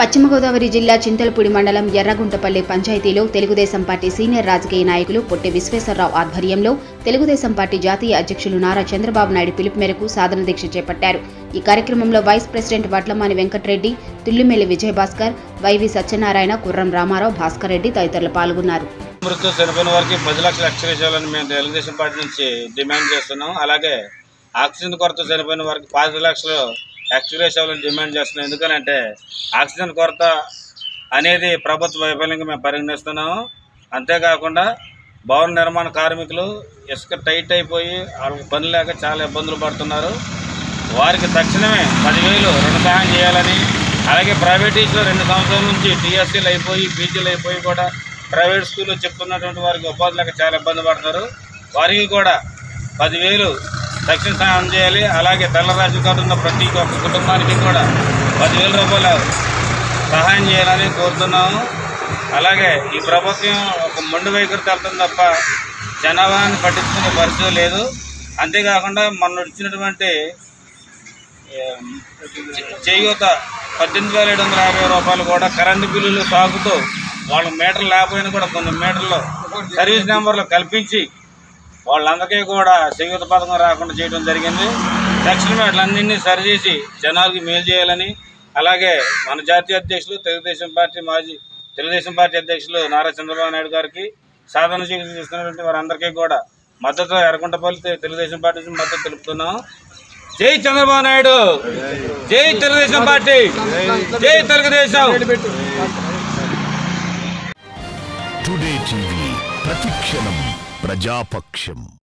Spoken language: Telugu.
పశ్చిమ గోదావరి జిల్లా చింతలపూడి మండలం ఎర్రగుంటపల్లి పంచాయతీలో తెలుగుదేశం పార్టీ సీనియర్ రాజకీయ నాయకులు పొట్టి విశ్వేశ్వరరావు ఆధ్వర్యంలో తెలుగుదేశం పార్టీ జాతీయ అధ్యక్షులు నారా చంద్రబాబు నాయుడు పిలుపు మేరకు సాధన దీక్ష చేపట్టారు ఈ కార్యక్రమంలో vice president Vadlamani Venkatareddy Tullimelli Vijayabhaskar Y V Satyanarayana Kurram Ramarao Bhaskar Reddy తదితరులు పాల్గొన్నారు మృతు చనిపోయిన వారికి పది లక్షలు ఎక్స్రే చేయాలని మేము తెలుగుదేశం పార్టీ నుంచి డిమాండ్ చేస్తున్నాం అలాగే ఆక్సిజన్ కొరత చనిపోయిన వారికి పది లక్షలు ఎక్స్రే చేయాలని డిమాండ్ చేస్తున్నాం ఎందుకనంటే ఆక్సిజన్ కొరత అనేది ప్రభుత్వ వైఫల్యంగా మేము పరిగణిస్తున్నాము అంతేకాకుండా భవన నిర్మాణ కార్మికులు ఇసుక టైట్ అయిపోయి వాళ్ళకి పని లేక చాలా ఇబ్బందులు పడుతున్నారు వారికి తక్షణమే పదివేలు రుణ సహాయం చేయాలని అలాగే ప్రైవేట్ టీచర్లు రెండు సంవత్సరాల నుంచి టీఎస్సీలు అయిపోయి పీజీలు అయిపోయి కూడా ప్రైవేట్ స్కూల్లో చెప్తున్నటువంటి వారికి ఉపాధి లేక చాలా ఇబ్బంది పడుతున్నారు వారికి కూడా పదివేలు తక్షణ సహాయం చేయాలి అలాగే తెల్ల రేషన్ కార్డు ఉన్న ప్రతి ఒక్క కుటుంబానికి కూడా పదివేల రూపాయలు సహాయం చేయాలని కోరుతున్నాము అలాగే ఈ ప్రభుత్వం ఒక మొండి వైఖరి తప్పడం తప్ప జనాభాని పట్టించుకునే పరిస్థితి లేదు అంతేకాకుండా మొన్న ఇచ్చినటువంటి ఏం, చే- చేయూత పద్దెనిమిది వేల ఏడు వందల యాభై రూపాయలు కూడా కరెంటు బిల్లులు సాగుతూ వాళ్ళ మీటర్లు లేకపోయినా కూడా కొన్ని మీటర్లు సర్వీస్ నెంబర్లు కల్పించి వాళ్ళందరికీ కూడా చేయూత పథకం రాకుండా చేయడం జరిగింది తక్షణమే అట్లన్నింటినీ సరిచేసి జనాలకి మేలు చేయాలని అలాగే మన జాతీయ అధ్యక్షులు తెలుగుదేశం పార్టీ మాజీ తెలుగుదేశం పార్టీ అధ్యక్షులు నారా చంద్రబాబు నాయుడు గారికి సాధన చికిత్స చేస్తున్నటువంటి వారందరికీ కూడా మద్దతు ఎర్రకుంటపల్లి తె- తెలుగుదేశం పార్టీ నుంచి మద్దతు తెలుపుతున్నాం జై చంద్రబాబు నాయుడు జై తెలుగుదేశం పార్టీ జై తెలుగుదేశం టుడే టీవీ ప్రతిక్షణం ప్రజాపక్షం